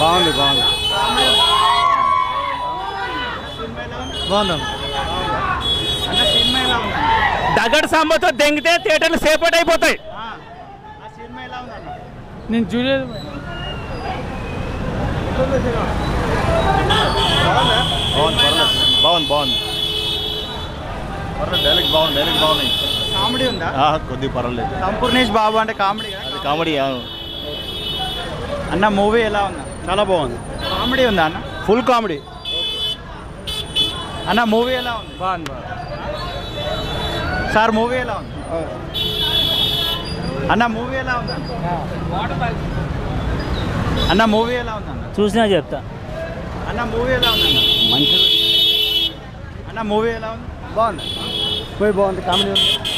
బాగుంది బాగుంది బాగుంది అన్న సినిమా ఎలా ఉంది దగడ్ సాంబతో దెంగితే థియేటర్లు సేపట్ అయిపోతాయి ఆ, ఆ సినిమా ఎలా ఉంది అన్న నేను చూడలేదు బాగుంది బాగుంది పర్లేదు డైలాగ్ బాగుంది డైలాగ్ బాగున్నాయి కామెడీ ఉందా కొద్దిగా పర్వాలేదు సంపూర్ణేష్ బాబు అంటే కామెడీ అది కామెడీ అన్న మూవీ ఎలా ఉందా చాలా బాగుంది కామెడీ ఉందా అన్న ఫుల్ కామెడీ అన్న మూవీ ఎలా ఉంది బాగుంది సార్ మూవీ ఎలా ఉంది అన్న మూవీ ఎలా ఉంది అన్న మూవీ ఎలా ఉంది అన్న చూసినా చెప్తా అన్న మూవీ ఎలా ఉంది అన్న మంచి అన్న మూవీ ఎలా ఉంది బాగుంది పోయి బాగుంది కామెడీ ఉంది